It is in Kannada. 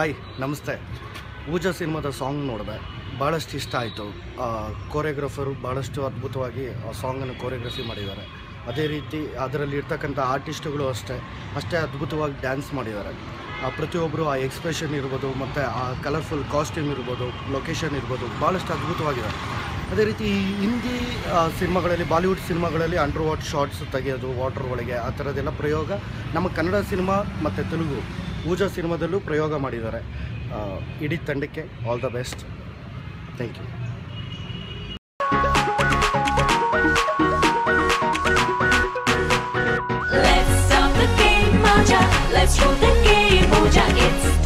ಹಾಯ್ ನಮಸ್ತೆ ಪೂಜಾ ಸಿನಿಮಾದ ಸಾಂಗ್ ನೋಡಿದೆ ಭಾಳಷ್ಟು ಇಷ್ಟ ಆಯಿತು ಕೋರಿಯೋಗ್ರಾಫರು ಭಾಳಷ್ಟು ಅದ್ಭುತವಾಗಿ ಆ ಸಾಂಗನ್ನು ಕೋರಿಯೋಗ್ರಫಿ ಮಾಡಿದ್ದಾರೆ ಅದೇ ರೀತಿ ಅದರಲ್ಲಿ ಇರ್ತಕ್ಕಂಥ ಆರ್ಟಿಸ್ಟ್ಗಳು ಅಷ್ಟೇ ಅಷ್ಟೇ ಅದ್ಭುತವಾಗಿ ಡ್ಯಾನ್ಸ್ ಮಾಡಿದ್ದಾರೆ ಆ ಪ್ರತಿಯೊಬ್ಬರು ಆ ಎಕ್ಸ್ಪ್ರೆಷನ್ ಇರ್ಬೋದು ಮತ್ತು ಆ ಕಲರ್ಫುಲ್ ಕಾಸ್ಟ್ಯೂಮ್ ಇರ್ಬೋದು ಲೊಕೇಶನ್ ಇರ್ಬೋದು ಭಾಳಷ್ಟು ಅದ್ಭುತವಾಗಿದೆ ಅದೇ ರೀತಿ ಈ ಹಿಂದಿ ಆ, ಸಿನಿಮಾಗಳಲ್ಲಿ ಬಾಲಿವುಡ್ ಸಿನಿಮಾಗಳಲ್ಲಿ ಅಂಡರ್ ವಾಟ್ ಶಾರ್ಟ್ಸ್ ತೆಗೆಯೋದು ವಾಟರ್ ಒಳಗೆ ಆ ಥರದ್ದೆಲ್ಲ ಪ್ರಯೋಗ ನಮ್ಮ ಕನ್ನಡ ಸಿನಿಮಾ ಮತ್ತು ತೆಲುಗು ಪೂಜಾ ಸಿನಿಮಾದಲ್ಲೂ ಪ್ರಯೋಗ ಮಾಡಿದ್ದಾರೆ ಆ, ಇಡೀ ತಂಡಕ್ಕೆ all the best thank you Let's start the game, Moja. Let's show the game, Moja. It's